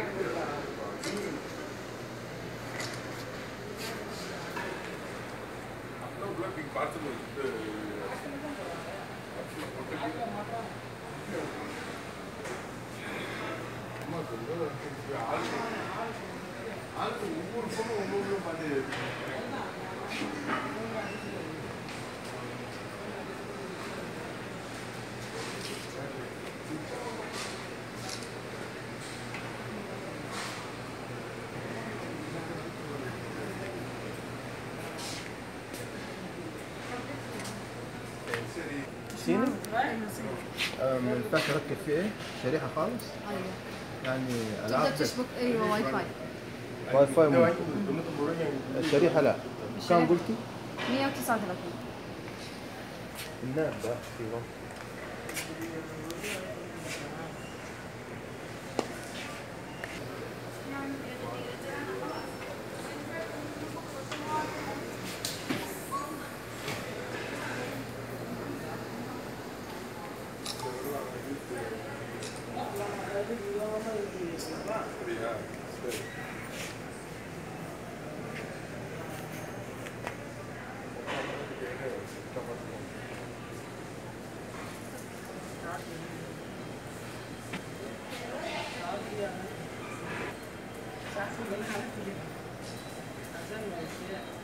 ஒவ்வொரு பொண்ணும் ஒவ்வொரு பார்த்து சரி سينا أم، الفلاش اركب فيه ايه؟ شريحه خالص ايوه يعني تقدر العاب تشبك ايوه واي فاي واي فاي ممكن الشريحه لا كم قلتي؟ 139 الناب ده في وقت. Saya sudah happy. Saya